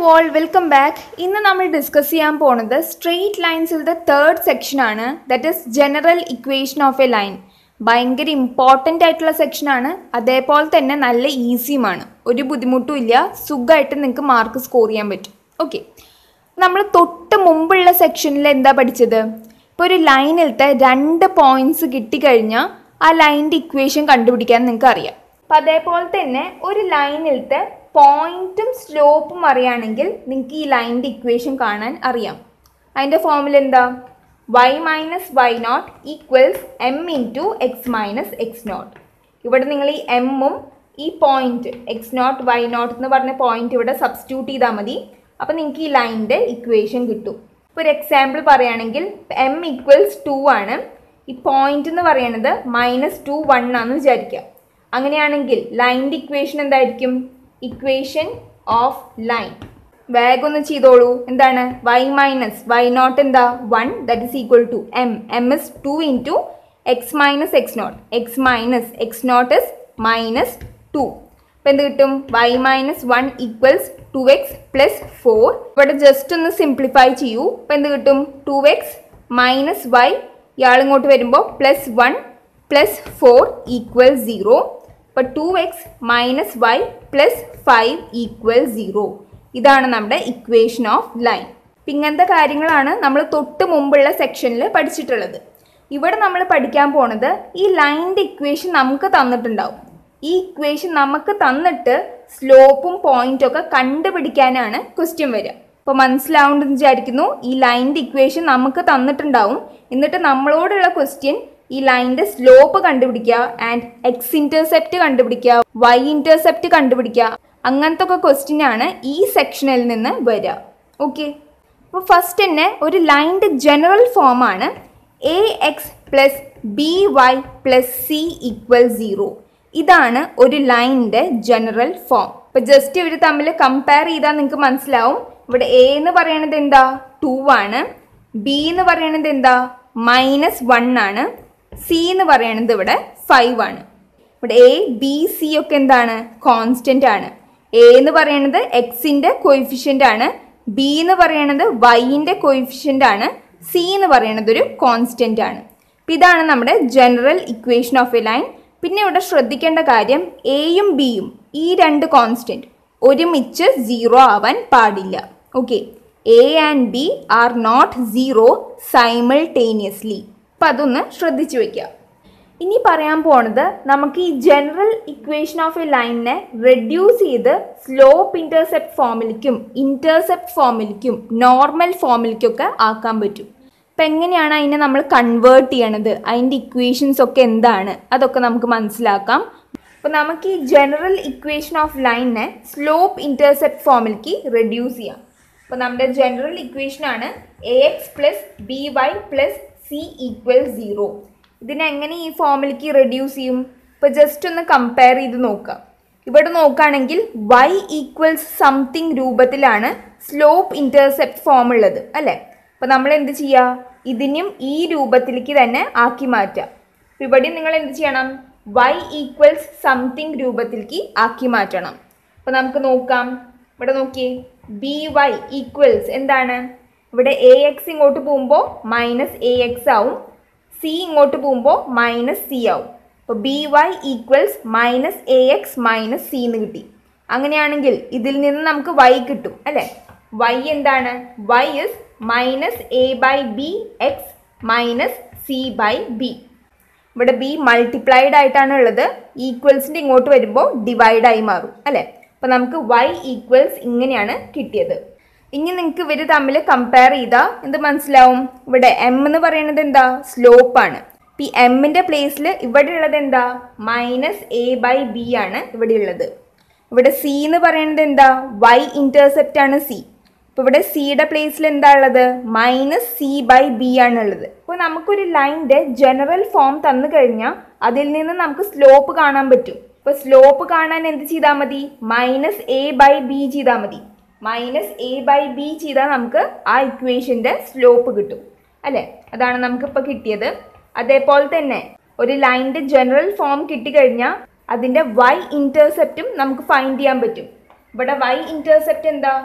all welcome back ഇന്ന് നമ്മൾ discuss ചെയ്യാൻ പോണത് സ്ട്രെയിറ്റ് ലൈൻസിലത്തെ തേർഡ് സെക്ഷനാണ് that is general equation of a line ഭയങ്കര ഇമ്പോർട്ടൻ്റ് ആയിട്ടുള്ള സെക്ഷനാണ് അതേപോലെ തന്നെ നല്ല ഈസിയുമാണ് ഒരു ബുദ്ധിമുട്ടും ഇല്ല സുഖമായിട്ട് നിങ്ങൾക്ക് മാർക്ക് സ്കോർ ചെയ്യാൻ പറ്റും ഓക്കെ നമ്മൾ തൊട്ട് മുമ്പുള്ള സെക്ഷനിൽ എന്താ പഠിച്ചത് ഇപ്പോൾ ഒരു ലൈനിലത്തെ രണ്ട് പോയിന്റ്സ് കിട്ടിക്കഴിഞ്ഞാൽ ആ ലൈനിൻ്റെ ഇക്വേഷൻ കണ്ടുപിടിക്കാൻ നിങ്ങൾക്ക് അറിയാം അപ്പം അതേപോലെ തന്നെ ഒരു ലൈനിലത്തെ പോയിന്റും സ്ലോപ്പും അറിയുകയാണെങ്കിൽ നിങ്ങൾക്ക് ഈ ലൈനിൻ്റെ ഇക്വേഷൻ കാണാൻ അറിയാം അതിൻ്റെ ഫോമുല എന്താ y minus y not equals m into x minus x not ഇവിടെ നിങ്ങൾ ഈ എമ്മും ഈ point x not y not എന്ന് പറഞ്ഞ പോയിന്റ് ഇവിടെ സബ്സ്റ്റിറ്റ്യൂട്ട് ചെയ്താൽ മതി അപ്പോൾ നിങ്ങൾക്ക് ഈ ലൈനിൻ്റെ ഇക്വേഷൻ കിട്ടും ഇപ്പോൾ ഒരു എക്സാമ്പിൾ പറയുകയാണെങ്കിൽ എം ഈക്വൽസ് ടു ആണ് ഈ പോയിന്റ് എന്ന് പറയുന്നത് മൈനസ് ടു വൺ ആണെന്ന് വിചാരിക്കുക അങ്ങനെയാണെങ്കിൽ ലൈനിൻ്റെ ഇക്വേഷൻ എന്തായിരിക്കും ഇക്വേഷൻ ഓഫ് ലൈൻ വേഗം ഒന്ന് ചെയ്തോളൂ എന്താണ് വൈ മൈനസ് വൈ നോട്ട് എന്താ one that is equal to m m is two into x minus x not x minus x not is minus two അപ്പം എന്ത് കിട്ടും y minus one equals two x plus four ഇവിടെ just ഒന്ന് simplify ചെയ്യൂ അപ്പം എന്ത് കിട്ടും two x minus Y ഇയാൾ ഇങ്ങോട്ട് വരുമ്പോൾ plus one plus four equal zero അപ്പോൾ two x minus y plus five equal zero ഇതാണ് നമ്മുടെ ഇക്വേഷൻ ഓഫ് ലൈൻ അപ്പം ഇങ്ങനത്തെ കാര്യങ്ങളാണ് നമ്മൾ തൊട്ട് മുമ്പുള്ള സെക്ഷനിൽ പഠിച്ചിട്ടുള്ളത് ഇവിടെ നമ്മൾ പഠിക്കാൻ പോണത് ഈ ലൈനിൻ്റെ ഇക്വേഷൻ നമുക്ക് തന്നിട്ടുണ്ടാവും ഈ ഇക്വേഷൻ നമുക്ക് തന്നിട്ട് സ്ലോപ്പും പോയിന്റും ഒക്കെ കണ്ടുപിടിക്കാനാണ് ക്വസ്റ്റ്യൻ വരിക അപ്പോൾ മനസ്സിലാവുണ്ടെന്ന് വിചാരിക്കുന്നു ഈ ലൈനിൻ്റെ ഇക്വേഷൻ നമുക്ക് തന്നിട്ടുണ്ടാവും എന്നിട്ട് നമ്മളോടുള്ള ക്വസ്റ്റ്യൻ ഈ ലൈനിൻ്റെ സ്ലോപ്പ് കണ്ടുപിടിക്കുക ആൻഡ് എക്സ് ഇൻ്റർസെപ്റ്റ് കണ്ടുപിടിക്കുക വൈ ഇൻ്റർസെപ്റ്റ് കണ്ടുപിടിക്കുക അങ്ങനത്തെ ഒക്കെ ക്വസ്റ്റ്യൻ ആണ് ഈ സെക്ഷനിൽ നിന്ന് വരിക ഓക്കെ അപ്പോൾ ഫസ്റ്റ് തന്നെ ഒരു ലൈനിൻ്റെ ജനറൽ ഫോമാണ് a x plus b y plus c equal zero ഇതാണ് ഒരു ലൈനിൻ്റെ ജനറൽ ഫോം ഇപ്പോൾ ജസ്റ്റ് ഇവർ തമ്മിൽ കമ്പയർ ചെയ്താൽ നിങ്ങൾക്ക് മനസ്സിലാവും ഇവിടെ എ എന്ന് പറയുന്നത് എന്താ ടു ആണ് ബി എന്ന് പറയുന്നത് എന്താ മൈനസ് വൺ ആണ് സി എന്ന് പറയുന്നത് ഇവിടെ ഫൈവ് ആണ് ഇവിടെ എ ബി സി ഒക്കെ എന്താണ് കോൺസ്റ്റന്റ് ആണ് എ എന്ന് പറയുന്നത് എക്സിന്റെ കോയിഫിഷ്യന്റ് ആണ് ബി എന്ന് പറയുന്നത് വൈൻ്റെ കോയിഫിഷ്യന്റ് ആണ് സി എന്ന് പറയുന്നത് ഒരു കോൺസ്റ്റന്റ് ആണ് അപ്പം ഇതാണ് നമ്മുടെ general equation of a line പിന്നെ ഇവിടെ ശ്രദ്ധിക്കേണ്ട കാര്യം എയും ബിയും ഈ രണ്ട് കോൺസ്റ്റന്റ് ഒരുമിച്ച് സീറോ ആവാൻ പാടില്ല okay a and b are not zero simultaneously അപ്പം അതൊന്ന് ശ്രദ്ധിച്ചു വെക്കുക ഇനി പറയാൻ പോണത് നമുക്ക് ഈ ജനറൽ ഇക്വേഷൻ ഓഫ് എ ലൈനിനെ റെഡ്യൂസ് ചെയ്ത് സ്ലോപ്പ് ഇൻ്റർസെപ്റ്റ് ഫോമിലേക്കും ഇൻ്റർസെപ്റ്റ് ഫോമിലേക്കും നോർമൽ ഫോമിലേക്കൊക്കെ ആക്കാൻ പറ്റും അപ്പം എങ്ങനെയാണ് അതിനെ നമ്മൾ കൺവേർട്ട് ചെയ്യണത് അതിൻ്റെ ഇക്വേഷൻസ് ഒക്കെ എന്താണ് അതൊക്കെ നമുക്ക് മനസ്സിലാക്കാം അപ്പോൾ നമുക്ക് ഈ ജനറൽ ഇക്വേഷൻ ഓഫ് ലൈനിനെ സ്ലോപ്പ് ഇൻ്റർസെപ്റ്റ് ഫോമിലേക്ക് റെഡ്യൂസ് ചെയ്യാം അപ്പോൾ നമ്മുടെ ജനറൽ ഇക്വേഷനാണ് a x plus b y plus c equal zero ഇതിനെങ്ങനെ ഈ ഫോമിലേക്ക് റെഡ്യൂസ് ചെയ്യും ഇപ്പോൾ ജസ്റ്റ് ഒന്ന് കമ്പയർ ചെയ്ത് നോക്കാം ഇവിടെ നോക്കുകയാണെങ്കിൽ വൈ ഈക്വൽസ് സംതിങ് രൂപത്തിലാണ് സ്ലോപ്പ് ഇൻ്റർസെപ്റ്റ് ഫോം ഉള്ളത് അല്ലേ അപ്പോൾ നമ്മൾ എന്ത് ചെയ്യുക ഇതിനും ഈ രൂപത്തിലേക്ക് തന്നെ ആക്കി മാറ്റാം അപ്പോൾ ഇവിടെ നിങ്ങൾ എന്ത് ചെയ്യണം വൈ ഈക്വൽസ് സംതിങ് രൂപത്തിലേക്ക് ആക്കി മാറ്റണം അപ്പോൾ നമുക്ക് നോക്കാം ഇവിടെ നോക്കിയേ ബി വൈ ഈക്വൽസ് എന്താണ് ഇവിടെ എ എക്സ് ഇങ്ങോട്ട് പോകുമ്പോൾ മൈനസ് എ എക്സ് ആവും സി ഇങ്ങോട്ട് പോകുമ്പോൾ മൈനസ് സി ആവും അപ്പോൾ b y equals minus a x minus c എന്ന് കിട്ടി അങ്ങനെയാണെങ്കിൽ ഇതിൽ നിന്ന് നമുക്ക് വൈ കിട്ടും അല്ലേ വൈ എന്താണ് y is minus a by b x minus c by b ഇവിടെ ബി മൾട്ടിപ്ലൈഡ് ആയിട്ടാണ് ഉള്ളത് ഈക്വൽസിൻ്റെ ഇങ്ങോട്ട് വരുമ്പോൾ ഡിവൈഡ് ആയി മാറും അല്ലേ അപ്പോൾ നമുക്ക് വൈ ഈക്വൽസ് ഇങ്ങനെയാണ് കിട്ടിയത് ഇനി നിങ്ങൾക്ക് ഇവർ തമ്മിൽ കമ്പയർ ചെയ്താൽ എന്ത് മനസ്സിലാവും ഇവിടെ എം എന്ന് പറയുന്നത് എന്താ സ്ലോപ്പാണ് ഈ എമ്മിൻ്റെ പ്ലേസിൽ ഇവിടെ ഉള്ളത് എന്താ മൈനസ് എ ബൈ ബി ആണ് ഇവിടെ ഉള്ളത് ഇവിടെ സി എന്ന് പറയുന്നത് എന്താ വൈ ഇൻ്റർസെപ്റ്റ് ആണ് സി അപ്പോൾ ഇവിടെ സിയുടെ പ്ലേസിൽ എന്താ ഉള്ളത് മൈനസ് സി ബൈ ബി ആണ് ഉള്ളത് അപ്പോൾ നമുക്കൊരു ലൈനിൻ്റെ ജനറൽ ഫോം തന്നു കഴിഞ്ഞാൽ അതിൽ നിന്ന് നമുക്ക് സ്ലോപ്പ് കാണാൻ പറ്റും ഇപ്പോൾ സ്ലോപ്പ് കാണാൻ എന്ത് ചെയ്താൽ മതി മൈനസ് എ ബൈ ബി ചെയ്താൽ മതി മൈനസ് എ ബൈ ബി ചെയ്താൽ നമുക്ക് ആ ഇക്വേഷൻ്റെ സ്ലോപ്പ് കിട്ടും അല്ലേ അതാണ് നമുക്കിപ്പോൾ കിട്ടിയത് അതേപോലെ തന്നെ ഒരു ലൈനിൻ്റെ ജനറൽ ഫോം കിട്ടിക്കഴിഞ്ഞാൽ അതിൻ്റെ വൈ ഇൻ്റർസെപ്റ്റും നമുക്ക് ഫൈൻഡ് ചെയ്യാൻ പറ്റും ഇവിടെ വൈ ഇൻ്റർസെപ്റ്റ് എന്താ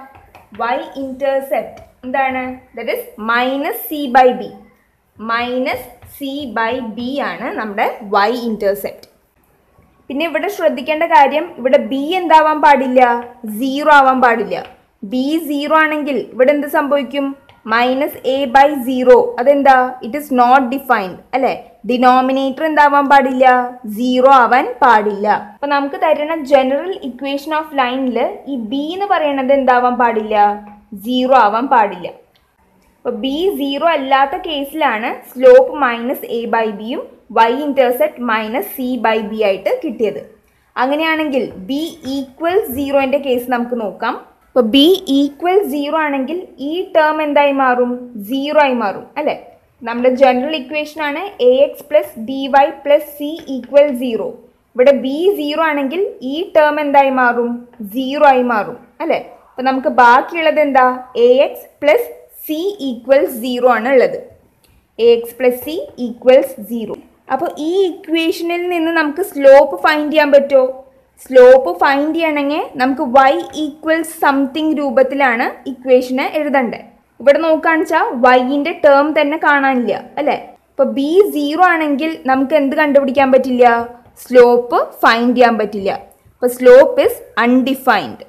വൈ ഇൻറ്റർസെപ്റ്റ് എന്താണ് that is minus c by b minus c by b ആണ് നമ്മുടെ വൈ ഇൻറ്റർസെപ്റ്റ് പിന്നെ ഇവിടെ ശ്രദ്ധിക്കേണ്ട കാര്യം ഇവിടെ ബി എന്താവാൻ പാടില്ല സീറോ ആവാൻ പാടില്ല ബി സീറോ ആണെങ്കിൽ ഇവിടെ എന്ത് സംഭവിക്കും മൈനസ് എ ബൈ സീറോ അതെന്താ ഇറ്റ് ഇസ് നോട്ട് ഡിഫൈൻഡ് അല്ലെ ഡിനോമിനേറ്റർ എന്താവാൻ പാടില്ല സീറോ ആവാൻ പാടില്ല അപ്പൊ നമുക്ക് തരുന്ന ജനറൽ ഇക്വേഷൻ ഓഫ് ലൈനിൽ ഈ ബി എന്ന് പറയുന്നത് എന്താവാൻ പാടില്ല സീറോ ആവാൻ പാടില്ല അപ്പോൾ ബി സീറോ അല്ലാത്ത കേസിലാണ് സ്ലോപ്പ് മൈനസ് എ ബൈ ബിയും y intercept minus c by b ആയിട്ട് കിട്ടിയത് അങ്ങനെയാണെങ്കിൽ ബി ഈക്വൽ സീറോൻ്റെ കേസ് നമുക്ക് നോക്കാം അപ്പോൾ ബി ഈക്വൽ സീറോ ആണെങ്കിൽ ഈ ടേം എന്തായി മാറും സീറോ ആയി മാറും അല്ലേ നമ്മുടെ ജനറൽ ഇക്വേഷൻ ആണ് a x plus d y plus c equal zero ഇവിടെ ബി സീറോ ആണെങ്കിൽ ഈ ടേം എന്തായി മാറും സീറോ ആയി മാറും അല്ലേ അപ്പോൾ നമുക്ക് ബാക്കിയുള്ളത് എന്താ a x plus c equals zero ആണ് ഉള്ളത് a x plus c equals zero അപ്പോൾ ഈ ഇക്വേഷനിൽ നിന്ന് നമുക്ക് സ്ലോപ്പ് ഫൈൻഡ് ചെയ്യാൻ പറ്റുമോ സ്ലോപ്പ് ഫൈൻഡ് ചെയ്യണമെങ്കിൽ നമുക്ക് വൈ ഈക്വൽസ് സംതിങ് രൂപത്തിലാണ് ഇക്വേഷനെ എഴുതണ്ടേ ഇവിടെ നോക്കുകയാണെന്ന് വെച്ചാൽ വൈൻ്റെ ടേം തന്നെ കാണാനില്ല അല്ലേ അപ്പോൾ ബി സീറോ ആണെങ്കിൽ നമുക്ക് എന്ത് കണ്ടുപിടിക്കാൻ പറ്റില്ല സ്ലോപ്പ് ഫൈൻഡ് ചെയ്യാൻ പറ്റില്ല അപ്പോൾ സ്ലോപ്പ് ഇസ് അൺഡിഫൈൻഡ്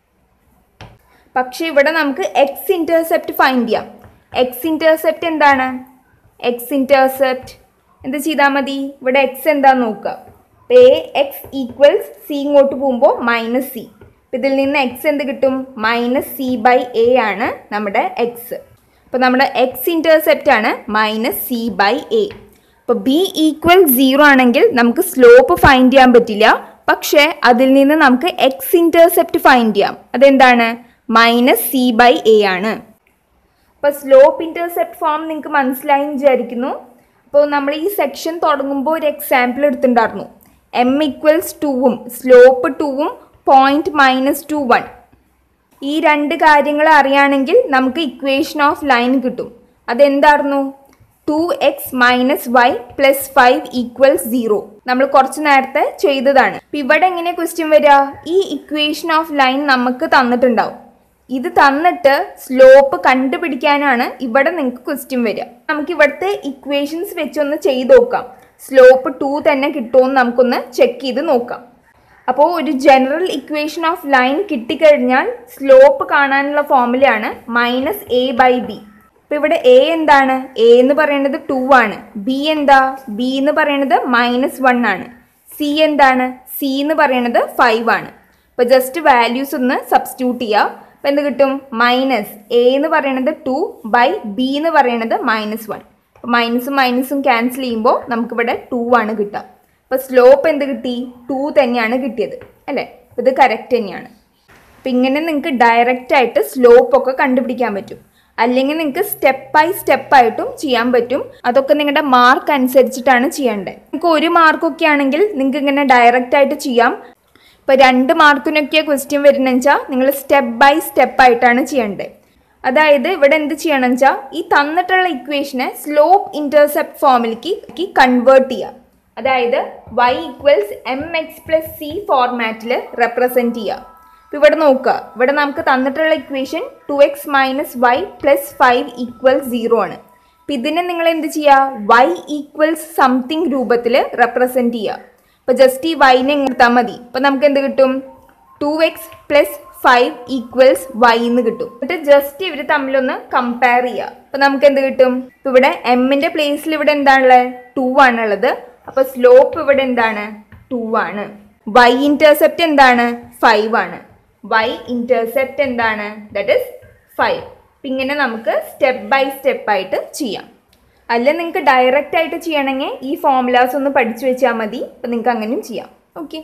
പക്ഷേ ഇവിടെ നമുക്ക് എക്സ് ഇൻറ്റർസെപ്റ്റ് ഫൈൻഡ് ചെയ്യാം എക്സ് ഇൻറ്റർസെപ്റ്റ് എന്താണ് എക്സ് ഇൻറ്റർസെപ്റ്റ് എന്ത് ചെയ്താൽ മതി ഇവിടെ എക്സ് എന്താന്ന് നോക്കുക എ എക്സ് ഈക്വൽസ് സി ഇങ്ങോട്ട് പോകുമ്പോൾ മൈനസ് സി ഇതിൽ നിന്ന് എക്സ് എന്ത് കിട്ടും മൈനസ് സി ബൈ എ ആണ് നമ്മുടെ എക്സ് അപ്പോൾ നമ്മുടെ എക്സ് ഇൻറ്റർസെപ്റ്റ് ആണ് മൈനസ് സി ബൈ എ അപ്പോൾ ബി ഈക്വൽ സീറോ ആണെങ്കിൽ നമുക്ക് സ്ലോപ്പ് ഫൈൻഡ് ചെയ്യാൻ പറ്റില്ല പക്ഷേ അതിൽ നിന്ന് നമുക്ക് എക്സ് ഇൻറ്റർസെപ്റ്റ് ഫൈൻഡ് ചെയ്യാം അതെന്താണ് മൈനസ് സി ബൈ എ ആണ് അപ്പോൾ സ്ലോപ്പ് ഇൻറ്റർസെപ്റ്റ് ഫോം നിങ്ങൾക്ക് മനസ്സിലായി എന്ന് വിചാരിക്കുന്നു അപ്പോൾ നമ്മൾ ഈ സെക്ഷൻ തുടങ്ങുമ്പോൾ ഒരു എക്സാമ്പിൾ എടുത്തിട്ടുണ്ടായിരുന്നു എം ഈക്വൽസ് ടൂവും സ്ലോപ്പ് ടൂവും പോയിൻറ്റ് മൈനസ് ടു വൺ ഈ രണ്ട് കാര്യങ്ങൾ അറിയുകയാണെങ്കിൽ നമുക്ക് ഇക്വേഷൻ ഓഫ് ലൈൻ കിട്ടും അതെന്തായിരുന്നു two x minus y plus five equals zero നമ്മൾ കുറച്ച് നേരത്തെ ചെയ്തതാണ് അപ്പം ഇവിടെ എങ്ങനെ ക്വസ്റ്റ്യൻ വരിക ഈ ഇക്വേഷൻ ഓഫ് ലൈൻ നമുക്ക് തന്നിട്ടുണ്ടാവും ഇത് തന്നിട്ട് സ്ലോപ്പ് കണ്ടുപിടിക്കാനാണ് ഇവിടെ നിങ്ങൾക്ക് ക്വസ്റ്റ്യൻ വരിക നമുക്ക് ഇവിടുത്തെ ഇക്വേഷൻസ് വെച്ചൊന്ന് ചെയ്ത് നോക്കാം സ്ലോപ്പ് ടു തന്നെ കിട്ടുമെന്ന് നമുക്കൊന്ന് ചെക്ക് ചെയ്ത് നോക്കാം അപ്പോൾ ഒരു ജനറൽ ഇക്വേഷൻ ഓഫ് ലൈൻ കിട്ടിക്കഴിഞ്ഞാൽ സ്ലോപ്പ് കാണാനുള്ള ഫോമുലയാണ് മൈനസ് എ ബൈ ബി അപ്പോൾ ഇവിടെ എ എന്താണ് എ എന്ന് പറയുന്നത് ടു ആണ് ബി എന്താ ബി എന്ന് പറയുന്നത് മൈനസ് വൺ ആണ് സി എന്താണ് സി എന്ന് പറയുന്നത് ഫൈവ് ആണ് അപ്പോൾ ജസ്റ്റ് വാല്യൂസ് ഒന്ന് സബ്സ്റ്റിറ്റ്യൂട്ട് ചെയ്യുക അപ്പോൾ എന്ത് കിട്ടും മൈനസ് എ എന്ന് പറയുന്നത് ടു ബൈ ബി എന്ന് പറയുന്നത് മൈനസ് വൺ അപ്പോൾ മൈനസും മൈനസും ക്യാൻസൽ ചെയ്യുമ്പോൾ നമുക്കിവിടെ ടു ആണ് കിട്ടുക അപ്പോൾ സ്ലോപ്പ് എന്ത് കിട്ടി ടു തന്നെയാണ് കിട്ടിയത് അല്ലേ അപ്പോൾ ഇത് കറക്റ്റ് തന്നെയാണ് അപ്പം ഇങ്ങനെ നിങ്ങൾക്ക് ഡയറക്റ്റ് ആയിട്ട് സ്ലോപ്പ് ഒക്കെ കണ്ടുപിടിക്കാൻ പറ്റും അല്ലെങ്കിൽ നിങ്ങൾക്ക് സ്റ്റെപ്പ് ബൈ സ്റ്റെപ്പ് ആയിട്ടും ചെയ്യാൻ പറ്റും അതൊക്കെ നിങ്ങളുടെ മാർക്ക് അനുസരിച്ചിട്ടാണ് ചെയ്യേണ്ടത് നിങ്ങൾക്ക് ഒരു മാർക്കൊക്കെ ആണെങ്കിൽ നിങ്ങൾക്ക് ഇങ്ങനെ ഡയറക്റ്റ് ആയിട്ട് ചെയ്യാം ഇപ്പോൾ രണ്ട് മാർക്കിനൊക്കെ ക്വസ്റ്റ്യൻ വരുന്നതെന്ന് വെച്ചാൽ നിങ്ങൾ സ്റ്റെപ്പ് ബൈ സ്റ്റെപ്പ് ആയിട്ടാണ് ചെയ്യേണ്ടത് അതായത് ഇവിടെ എന്ത് ചെയ്യണം വെച്ചാൽ ഈ തന്നിട്ടുള്ള ഇക്വേഷനെ സ്ലോപ്പ് ഇൻറ്റർസെപ്റ്റ് ഫോമിലേക്ക് കൺവേർട്ട് ചെയ്യുക അതായത് y equals m x plus c ഫോർമാറ്റിൽ റെപ്രസെൻറ്റ് ചെയ്യുക അപ്പോൾ ഇവിടെ നോക്കുക ഇവിടെ നമുക്ക് തന്നിട്ടുള്ള equation two x minus y plus five equal zero ആണ് അപ്പം ഇതിനെ നിങ്ങൾ എന്ത് ചെയ്യുക വൈ ഈക്വൽസ് സംതിങ് രൂപത്തിൽ റെപ്രസെൻറ്റ് ചെയ്യുക അപ്പോൾ ജസ്റ്റ് ഈ വൈനെ എടുത്താൽ മതി അപ്പോൾ നമുക്ക് എന്ത് കിട്ടും two x plus five equals y എന്ന് കിട്ടും എന്നിട്ട് ജസ്റ്റ് ഇവർ തമ്മിലൊന്ന് കമ്പയർ ചെയ്യുക അപ്പോൾ നമുക്ക് എന്ത് കിട്ടും ഇപ്പോൾ ഇവിടെ എമ്മിൻ്റെ പ്ലേസിൽ ഇവിടെ എന്താണുള്ളത് ടു ആണുള്ളത് അപ്പോൾ സ്ലോപ്പ് ഇവിടെ എന്താണ് ടു ആണ് വൈ ഇൻറ്റർസെപ്റ്റ് എന്താണ് ഫൈവ് ആണ് വൈ ഇൻറ്റർസെപ്റ്റ് എന്താണ് ദറ്റ് ഇസ് ഫൈവ് അപ്പം ഇങ്ങനെ നമുക്ക് സ്റ്റെപ്പ് ബൈ സ്റ്റെപ്പ് ആയിട്ട് ചെയ്യാം അല്ല നിങ്ങൾക്ക് ഡയറക്റ്റ് ആയിട്ട് ചെയ്യണമെങ്കിൽ ഈ ഫോർമുലാസ് ഒന്ന് പഠിച്ചു വെച്ചാൽ മതി അപ്പം നിങ്ങൾക്ക് അങ്ങനെയും ചെയ്യാം ഓക്കെ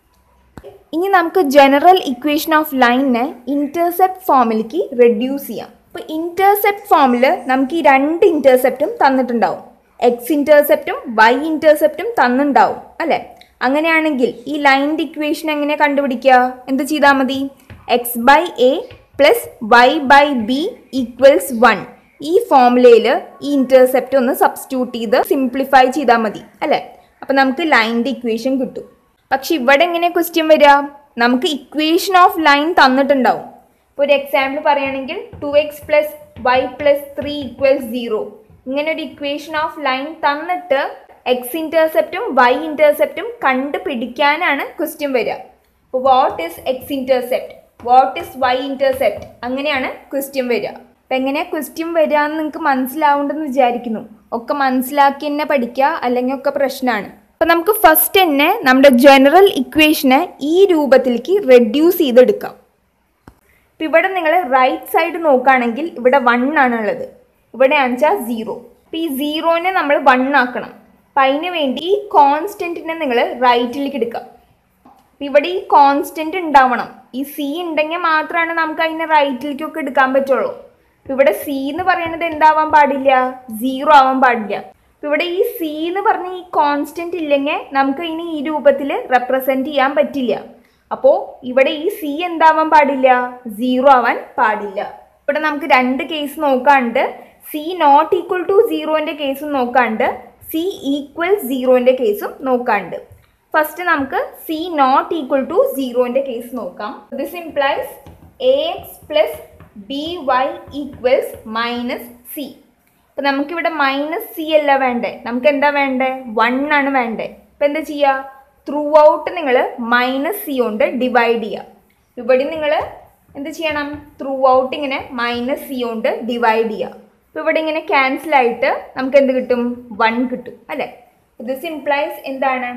ഇനി നമുക്ക് ജനറൽ ഇക്വേഷൻ ഓഫ് ലൈനിനെ ഇൻറ്റർസെപ്റ്റ് ഫോമിലേക്ക് റെഡ്യൂസ് ചെയ്യാം അപ്പോൾ ഇൻറ്റർസെപ്റ്റ് ഫോമിൽ നമുക്ക് ഈ രണ്ട് ഇൻറ്റർസെപ്റ്റും തന്നിട്ടുണ്ടാവും എക്സ് ഇൻറ്റർസെപ്റ്റും വൈ ഇൻറ്റർസെപ്റ്റും തന്നിട്ടുണ്ടാവും അല്ലേ അങ്ങനെയാണെങ്കിൽ ഈ ലൈനിൻ്റെ ഇക്വേഷൻ എങ്ങനെ കണ്ടുപിടിക്കുക എന്ത് ചെയ്താൽ മതി x by a plus y by b equals one ഈ ഫോമുലയിൽ ഈ ഇൻറ്റർസെപ്റ്റ് ഒന്ന് സബ്സ്റ്റിറ്റ്യൂട്ട് ചെയ്ത് സിംപ്ലിഫൈ ചെയ്താൽ മതി അല്ലേ അപ്പം നമുക്ക് ലൈനിൻ്റെ ഇക്വേഷൻ കിട്ടും പക്ഷെ ഇവിടെ എങ്ങനെ ക്വസ്റ്റ്യൻ വരിക നമുക്ക് ഇക്വേഷൻ ഓഫ് ലൈൻ തന്നിട്ടുണ്ടാവും ഇപ്പോൾ ഒരു എക്സാമ്പിൾ പറയുകയാണെങ്കിൽ two x plus y plus three equals zero ഇങ്ങനെ ഒരു ഇക്വേഷൻ ഓഫ് ലൈൻ തന്നിട്ട് എക്സ് ഇൻറ്റർസെപ്റ്റും വൈ ഇൻറ്റർസെപ്റ്റും കണ്ടുപിടിക്കാനാണ് ക്വസ്റ്റ്യൻ വരിക അപ്പോൾ what is x intercept what is y intercept അങ്ങനെയാണ് ക്വസ്റ്റ്യൻ വരിക അപ്പം എങ്ങനെയാണ് ക്വസ്റ്റ്യൻ വരിക എന്ന് നിങ്ങൾക്ക് മനസ്സിലാവുണ്ടെന്ന് വിചാരിക്കുന്നു ഒക്കെ മനസ്സിലാക്കി തന്നെ പഠിക്കുക അല്ലെങ്കിൽ ഒക്കെ പ്രശ്നമാണ് അപ്പം നമുക്ക് ഫസ്റ്റ് തന്നെ നമ്മുടെ ജനറൽ ഇക്വേഷനെ ഈ രൂപത്തിലേക്ക് റെഡ്യൂസ് ചെയ്തെടുക്കാം ഇപ്പം ഇവിടെ നിങ്ങൾ റൈറ്റ് സൈഡ് നോക്കുകയാണെങ്കിൽ ഇവിടെ വൺ ആണ് ഉള്ളത് ഇവിടെ വെച്ചാൽ സീറോ അപ്പം ഈ സീറോനെ നമ്മൾ വൺ ആക്കണം അപ്പം അതിന് വേണ്ടി ഈ കോൺസ്റ്റൻറ്റിനെ നിങ്ങൾ റൈറ്റിലേക്ക് എടുക്കുക അപ്പം ഇവിടെ ഈ കോൺസ്റ്റൻറ്റ് ഉണ്ടാവണം ഈ സി ഉണ്ടെങ്കിൽ മാത്രമാണ് നമുക്ക് അതിനെ റൈറ്റിലേക്കൊക്കെ എടുക്കാൻ പറ്റുള്ളൂ അപ്പം ഇവിടെ സി എന്ന് പറയുന്നത് എന്താവാൻ പാടില്ല സീറോ ആവാൻ പാടില്ല അപ്പം ഇവിടെ ഈ സി എന്ന് പറഞ്ഞ ഈ കോൺസ്റ്റൻറ്റ് ഇല്ലെങ്കിൽ നമുക്ക് ഇനി ഈ രൂപത്തിൽ റെപ്രസെൻറ്റ് ചെയ്യാൻ പറ്റില്ല അപ്പോൾ ഇവിടെ ഈ സി എന്താവാൻ പാടില്ല സീറോ ആവാൻ പാടില്ല ഇവിടെ നമുക്ക് രണ്ട് കേസ് നോക്കാണ്ട് സി നോട്ട് ഈക്വൽ ടു സീറോൻ്റെ കേസും നോക്കാണ്ട് സി ഈക്വൽ സീറോൻ്റെ കേസും നോക്കാണ്ട് ഫസ്റ്റ് നമുക്ക് സി നോട്ട് ഈക്വൽ ടു സീറോൻ്റെ കേസ് നോക്കാം this implies a x plus b y equals minus c അപ്പം നമുക്കിവിടെ മൈനസ് സി അല്ല വേണ്ടേ നമുക്ക് എന്താ വേണ്ടേ വൺ ആണ് വേണ്ടേ അപ്പം എന്താ ചെയ്യുക ത്രൂ ഔട്ട് നിങ്ങൾ മൈനസ് സി കൊണ്ട് ഡിവൈഡ് ചെയ്യുക ഇവിടെ നിങ്ങൾ എന്ത് ചെയ്യണം ത്രൂ ഔട്ട് ഇങ്ങനെ മൈനസ് സി കൊണ്ട് ഡിവൈഡ് ചെയ്യുക അപ്പോൾ ഇവിടെ ഇങ്ങനെ ക്യാൻസൽ ആയിട്ട് നമുക്ക് എന്ത് കിട്ടും വൺ കിട്ടും അല്ലേ ദിസ് ഇംപ്ലൈസ് എന്താണ്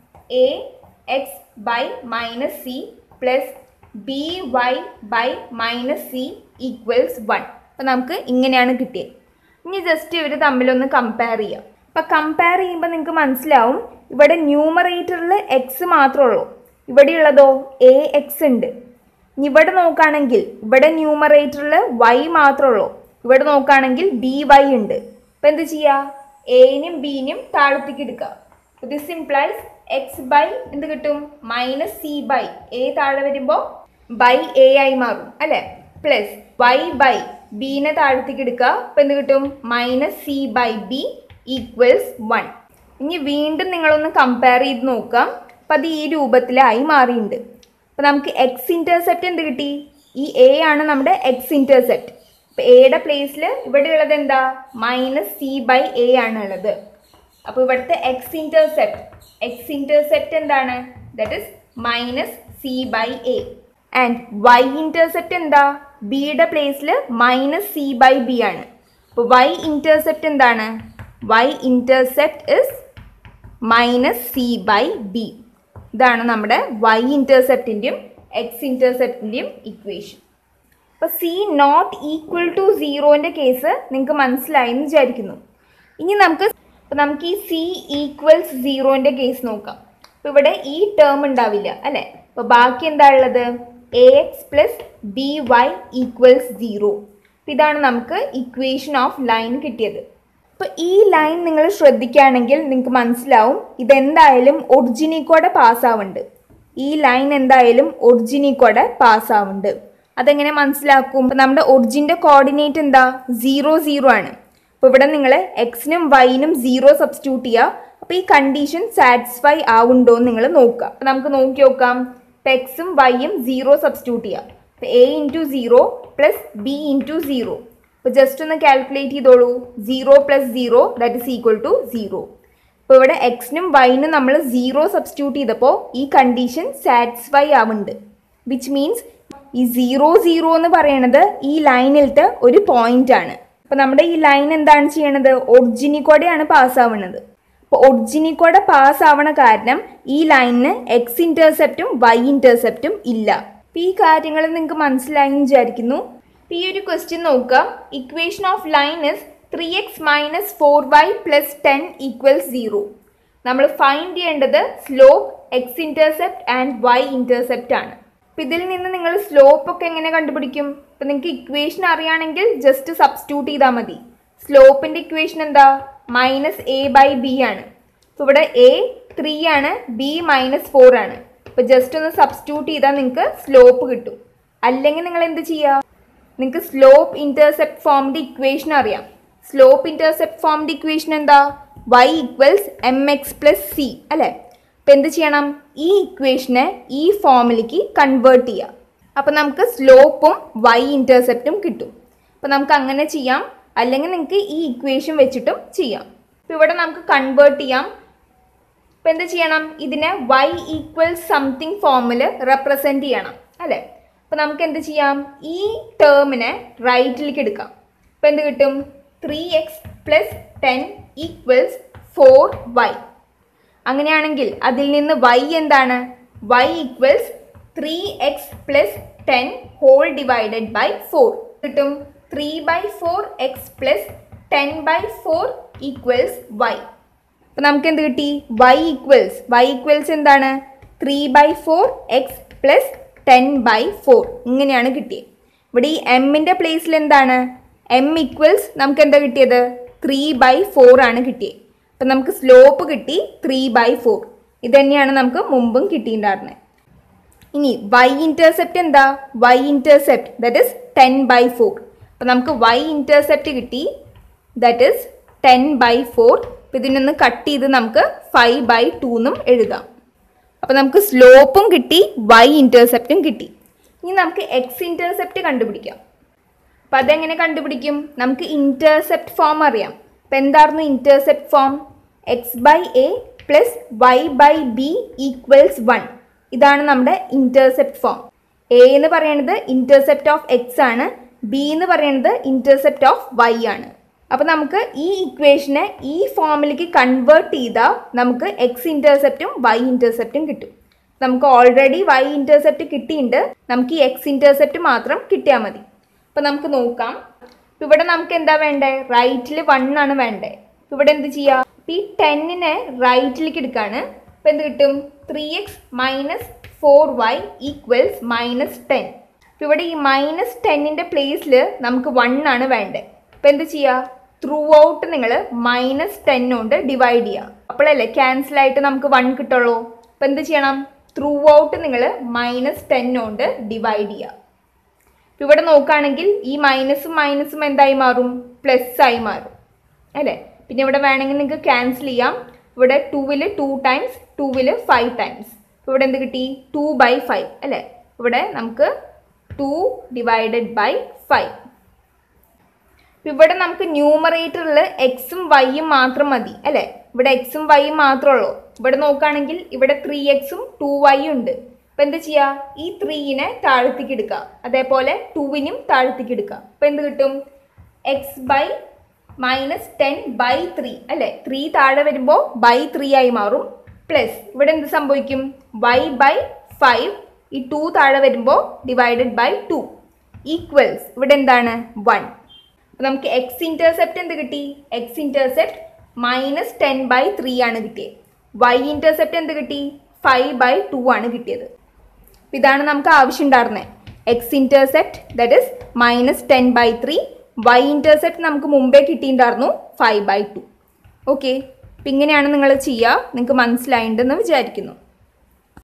a x by minus c plus b y by minus c equals one അപ്പോൾ നമുക്ക് ഇങ്ങനെയാണ് കിട്ടിയത് ഇനി ജസ്റ്റ് ഇവർ തമ്മിലൊന്ന് കമ്പയർ ചെയ്യാം അപ്പം കമ്പയർ ചെയ്യുമ്പോൾ നിങ്ങൾക്ക് മനസ്സിലാവും ഇവിടെ ന്യൂമറേറ്ററിൽ എക്സ് മാത്രമേ ഉള്ളൂ ഇവിടെയുള്ളതോ എ എക്സ് ഉണ്ട് ഇനി ഇവിടെ നോക്കുകയാണെങ്കിൽ ഇവിടെ ന്യൂമറേറ്ററിൽ വൈ മാത്രമേ ഉള്ളൂ ഇവിടെ നോക്കുകയാണെങ്കിൽ ബി വൈ ഉണ്ട് അപ്പം എന്ത് ചെയ്യുക എനും ബിനും താഴത്തേക്ക് എടുക്കുക ദിസ് ഇംപ്ലൈസ് എക്സ് ബൈ എന്ത് കിട്ടും മൈനസ് സി ബൈ എ താഴെ വരുമ്പോൾ ബൈ എ ആയി മാറും അല്ലേ പ്ലസ് വൈ ബൈ ബീനെ താഴത്തേക്ക് എടുക്കുക അപ്പം എന്ത് കിട്ടും minus c by b equals one ഇനി വീണ്ടും നിങ്ങളൊന്ന് കമ്പയർ ചെയ്ത് നോക്കാം അപ്പം അത് ഈ രൂപത്തിലായി മാറിയിട്ടുണ്ട് അപ്പോൾ നമുക്ക് എക്സ് ഇൻറ്റർസെപ്റ്റ് എന്ത് കിട്ടി ഈ എ ആണ് നമ്മുടെ എക്സ് ഇൻറ്റർസെപ്റ്റ് അപ്പോൾ എയുടെ പ്ലേസിൽ ഇവിടെ ഉള്ളത് എന്താ മൈനസ് സി ബൈ എ ആണ് ഉള്ളത് അപ്പോൾ ഇവിടുത്തെ എക്സ് ഇൻറ്റർസെപ്റ്റ് എക്സ് ഇൻറ്റർസെപ്റ്റ് എന്താണ് that is minus c by a and y intercept എന്താ ബിയുടെ പ്ലേസിൽ മൈനസ് സി ബൈ ബി ആണ് അപ്പോൾ വൈ ഇൻറ്റർസെപ്റ്റ് എന്താണ് y intercept is minus c by b ഇതാണ് നമ്മുടെ വൈ ഇൻറ്റർസെപ്റ്റിൻ്റെയും എക്സ് ഇൻറ്റർസെപ്റ്റിൻ്റെയും ഇക്വേഷൻ അപ്പോൾ സി നോട്ട് ഈക്വൽ ടു സീറോൻ്റെ കേസ് നിങ്ങൾക്ക് മനസ്സിലായി എന്ന് വിചാരിക്കുന്നു ഇനി നമുക്ക് അപ്പോൾ നമുക്ക് ഈ സി ഈക്വൽസ് സീറോൻ്റെ കേസ് നോക്കാം അപ്പോൾ ഇവിടെ ഈ ടേം ഉണ്ടാവില്ല അല്ലേ അപ്പോൾ ബാക്കി എന്താ ഉള്ളത് a x plus b y equals zero ഇതാണ് നമുക്ക് ഇക്വേഷൻ ഓഫ് ലൈൻ കിട്ടിയത് അപ്പോൾ ഈ ലൈൻ നിങ്ങൾ ശ്രദ്ധിക്കുകയാണെങ്കിൽ നിങ്ങൾക്ക് മനസ്സിലാവും ഇതെന്തായാലും ഒറിജിനിക്കോടെ പാസ്സാവുന്നുണ്ട് ഈ ലൈൻ എന്തായാലും ഒറിജിനിക്കോടെ പാസ്സാവുന്നുണ്ട് അതെങ്ങനെ മനസ്സിലാക്കും ഇപ്പം നമ്മുടെ ഒറിജിൻ്റെ കോർഡിനേറ്റ് എന്താ സീറോ സീറോ ആണ് അപ്പോൾ ഇവിടെ നിങ്ങൾ എക്സിനും വൈനും സീറോ സബ്സ്റ്റിറ്റ്യൂട്ട് ചെയ്യുക അപ്പോൾ ഈ കണ്ടീഷൻ സാറ്റിസ്ഫൈ ആവുണ്ടോ എന്ന് നിങ്ങൾ നോക്കുക അപ്പോൾ നമുക്ക് നോക്കി നോക്കാം ഇപ്പോൾ എക്സും വൈയും സീറോ സബ്സ്റ്റിറ്റ്യൂട്ട് ചെയ്യുക അപ്പോൾ a into zero plus b into zero അപ്പോൾ ജസ്റ്റ് ഒന്ന് കാൽക്കുലേറ്റ് ചെയ്തോളൂ zero plus zero that is equal to zero അപ്പോൾ ഇവിടെ എക്സിനും വൈനും നമ്മൾ സീറോ സബ്സ്റ്റിറ്റ്യൂട്ട് ചെയ്തപ്പോൾ ഈ കണ്ടീഷൻ സാറ്റിസ്ഫൈ ആവുന്നുണ്ട് വിച്ച് മീൻസ് ഈ സീറോ സീറോ എന്ന് പറയുന്നത് ഈ ലൈനിലത്തെ ഒരു പോയിന്റ് ആണ് അപ്പോൾ നമ്മുടെ ഈ ലൈൻ എന്താണ് ചെയ്യണത് ഒറിജിനിക്കോടെയാണ് പാസ് ആവുന്നത് അപ്പോൾ ഒറിജിനിക്കോടെ പാസ് ആവണ കാരണം ഈ ലൈനിന് എക്സ് ഇൻറ്റർസെപ്റ്റും വൈ ഇൻറ്റർസെപ്റ്റും ഇല്ല അപ്പോൾ ഈ കാര്യങ്ങൾ നിങ്ങൾക്ക് മനസ്സിലായി എന്ന് വിചാരിക്കുന്നു അപ്പോൾ ഈ ഒരു ക്വസ്റ്റ്യൻ നോക്കുക equation of line is three x minus four y plus ten equals zero നമ്മൾ ഫൈൻഡ് ചെയ്യേണ്ടത് slope x intercept and y intercept ആണ് അപ്പം ഇതിൽ നിന്ന് നിങ്ങൾ സ്ലോപ്പ് ഒക്കെ എങ്ങനെ കണ്ടുപിടിക്കും ഇപ്പം നിങ്ങൾക്ക് ഇക്വേഷൻ അറിയാണെങ്കിൽ ജസ്റ്റ് സബ്സ്റ്റിറ്റ്യൂട്ട് ചെയ്താൽ മതി സ്ലോപ്പിൻ്റെ ഇക്വേഷൻ എന്താ മൈനസ് എ ബൈ ബി ആണ് അപ്പോൾ ഇവിടെ എ ത്രീ ആണ് ബി മൈനസ് ഫോർ ആണ് അപ്പോൾ ജസ്റ്റ് ഒന്ന് സബ്സ്റ്റിറ്റ്യൂട്ട് ചെയ്താൽ നിങ്ങൾക്ക് സ്ലോപ്പ് കിട്ടും അല്ലെങ്കിൽ നിങ്ങൾ എന്ത് ചെയ്യുക നിങ്ങൾക്ക് സ്ലോപ്പ് ഇൻറ്റർസെപ്റ്റ് ഫോമിൻ്റെ ഇക്വേഷൻ അറിയാം സ്ലോപ്പ് ഇൻറ്റർസെപ്റ്റ് ഫോമിൻ്റെ ഇക്വേഷൻ എന്താ y equals m x plus c അല്ലേ അപ്പം എന്ത് ചെയ്യണം ഈ ഇക്വേഷനെ ഈ ഫോമിലേക്ക് കൺവേർട്ട് ചെയ്യുക അപ്പോൾ നമുക്ക് സ്ലോപ്പും വൈ ഇൻ്റർസെപ്റ്റും കിട്ടും അപ്പോൾ നമുക്ക് അങ്ങനെ ചെയ്യാം അല്ലെങ്കിൽ നിങ്ങൾക്ക് ഈ ഇക്വേഷൻ വെച്ചിട്ടും ചെയ്യാം അപ്പോൾ ഇവിടെ നമുക്ക് കൺവേർട്ട് ചെയ്യാം അപ്പോൾ എന്ത് ചെയ്യണം ഇതിനെ വൈ ഈക്വൽ സംതിങ് ഫോമിൽ റെപ്രസെൻറ്റ് ചെയ്യണം അല്ലേ അപ്പോൾ നമുക്ക് എന്ത് ചെയ്യാം ഈ ടേമിനെ റൈറ്റിലേക്ക് എടുക്കാം അപ്പോൾ എന്ത് കിട്ടും three x plus ten equals four y അങ്ങനെയാണെങ്കിൽ അതിൽ നിന്ന് വൈ എന്താണ് y equals three x plus ten whole divided by four കിട്ടും three by four x plus ten by four equals y അപ്പം നമുക്ക് എന്ത് കിട്ടി വൈ ഈക്വൽസ് വൈ ഈക്വൽസ് എന്താണ് three by four x plus ten by four ഇങ്ങനെയാണ് കിട്ടിയത് ഇവിടെ ഈ എമ്മിൻ്റെ പ്ലേസിൽ എന്താണ് എം ഈക്വൽസ് നമുക്ക് എന്താ കിട്ടിയത് ത്രീ ബൈ ഫോർ ആണ് കിട്ടിയത് അപ്പം നമുക്ക് സ്ലോപ്പ് കിട്ടി ത്രീ ബൈ ഫോർ ഇത് തന്നെയാണ് നമുക്ക് മുമ്പും കിട്ടിയിട്ടുണ്ടായിരുന്നത് ഇനി വൈ ഇൻ്റർസെപ്റ്റ് എന്താ y intercept that is ten by four അപ്പം നമുക്ക് വൈ ഇൻ്റർസെപ്റ്റ് കിട്ടി that is ten by four അപ്പം ഇതിനൊന്ന് കട്ട് ചെയ്ത് നമുക്ക് ഫൈവ് ബൈ ടു എന്നും എഴുതാം അപ്പോൾ നമുക്ക് സ്ലോപ്പും കിട്ടി വൈ ഇൻ്റർസെപ്റ്റും കിട്ടി ഇനി നമുക്ക് എക്സ് ഇൻ്റർസെപ്റ്റ് കണ്ടുപിടിക്കാം അപ്പം അതെങ്ങനെ കണ്ടുപിടിക്കും നമുക്ക് ഇൻ്റർസെപ്റ്റ് ഫോം അറിയാം അപ്പം എന്തായിരുന്നു intercept form x by a plus y by b equals one ഇതാണ് നമ്മുടെ ഇൻ്റർസെപ്റ്റ് ഫോം എ എന്ന് പറയുന്നത് ഇൻ്റർസെപ്റ്റ് ഓഫ് എക്സ് ആണ് ബി എന്ന് പറയുന്നത് ഇൻ്റർസെപ്റ്റ് ഓഫ് വൈ ആണ് അപ്പോൾ നമുക്ക് ഈ ഇക്വേഷനെ ഈ ഫോമിലേക്ക് കൺവേർട്ട് ചെയ്താൽ നമുക്ക് എക്സ് ഇൻ്റർസെപ്റ്റും വൈ ഇൻ്റർസെപ്റ്റും കിട്ടും നമുക്ക് ഓൾറെഡി വൈ ഇൻ്റർസെപ്റ്റ് കിട്ടിയിട്ടുണ്ട് നമുക്ക് ഈ എക്സ് ഇൻ്റർസെപ്റ്റ് മാത്രം കിട്ടിയാൽ മതി അപ്പോൾ നമുക്ക് നോക്കാം ഇപ്പൊ ഇവിടെ നമുക്ക് എന്താ വേണ്ടേ റൈറ്റിൽ വൺ ആണ് വേണ്ടേ ഇപ്പൊ ഇവിടെ എന്ത് ചെയ്യാം ഇപ്പൊ ഈ ടെന്നിനെ റൈറ്റിലേക്ക് എടുക്കാണ് ഇപ്പൊ എന്ത് കിട്ടും three x minus four y equals minus ten ഇപ്പൊ ഇവിടെ ഈ മൈനസ് ടെന്നിന്റെ പ്ലേസിൽ നമുക്ക് വൺ ആണ് വേണ്ടേ ഇപ്പൊ എന്ത് ചെയ്യുക ത്രൂ ഔട്ട് നിങ്ങൾ മൈനസ് ടെൻ കൊണ്ട് ഡിവൈഡ് ചെയ്യുക അപ്പോഴല്ലേ ക്യാൻസൽ ആയിട്ട് നമുക്ക് വൺ കിട്ടുള്ളൂ അപ്പൊ എന്ത് ചെയ്യണം ത്രൂ ഔട്ട് നിങ്ങൾ മൈനസ് ടെൻ കൊണ്ട് ഡിവൈഡ് ചെയ്യുക ഇപ്പൊ ഇവിടെ നോക്കുകയാണെങ്കിൽ ഈ മൈനസും മൈനസും എന്തായി മാറും പ്ലസ് ആയി മാറും അല്ലേ പിന്നെ ഇവിടെ വേണമെങ്കിൽ നിങ്ങൾക്ക് ക്യാൻസൽ ചെയ്യാം ഇവിടെ ടൂവിൽ ടു ടൈംസ് ടൂവിൽ ഫൈവ് ടൈംസ് ഇവിടെ എന്ത് കിട്ടി ടു ബൈ ഫൈവ് അല്ലേ ഇവിടെ നമുക്ക് ടു ഡിവൈഡഡ് ബൈ ഫൈവ് ഇവിടെ നമുക്ക് ന്യൂമറേറ്ററിൽ എക്സും വൈയും മാത്രം മതി അല്ലേ ഇവിടെ എക്സും വൈയും മാത്രമേ ഉള്ളൂ ഇവിടെ നോക്കുകയാണെങ്കിൽ ഇവിടെ ത്രീ എക്സും ടു വൈയും ഉണ്ട് അപ്പം എന്താ ചെയ്യുക ഈ ത്രീനെ താഴത്തേക്ക് എടുക്കുക അതേപോലെ ടൂവിനും താഴത്തേക്ക് എടുക്കുക അപ്പം എന്ത് കിട്ടും x by minus ten by three അല്ലേ ത്രീ താഴെ വരുമ്പോൾ ബൈ ത്രീ ആയി മാറും പ്ലസ് ഇവിടെ എന്ത് സംഭവിക്കും വൈ ബൈ ഫൈവ് ഈ ടു താഴെ വരുമ്പോൾ ഡിവൈഡഡ് ബൈ ടു ഈക്വൽസ് ഇവിടെ എന്താണ് വൺ അപ്പോൾ നമുക്ക് എക്സ് ഇൻ്റർസെപ്റ്റ് എന്ത് കിട്ടി x intercept minus ten by three ആണ് കിട്ടിയത് വൈ ഇൻ്റർസെപ്റ്റ് എന്ത് കിട്ടി ഫൈവ് ബൈ ടു ആണ് കിട്ടിയത് അപ്പോൾ ഇതാണ് നമുക്ക് ആവശ്യമുണ്ടായിരുന്നത് x intercept that is minus ten by three y intercept നമുക്ക് മുമ്പേ കിട്ടിയിട്ടുണ്ടായിരുന്നു ഫൈവ് ബൈ ടു ഓക്കെ അപ്പം ഇങ്ങനെയാണ് നിങ്ങൾ ചെയ്യുക നിങ്ങൾക്ക് മനസ്സിലായിട്ടുണ്ടെന്ന് വിചാരിക്കുന്നു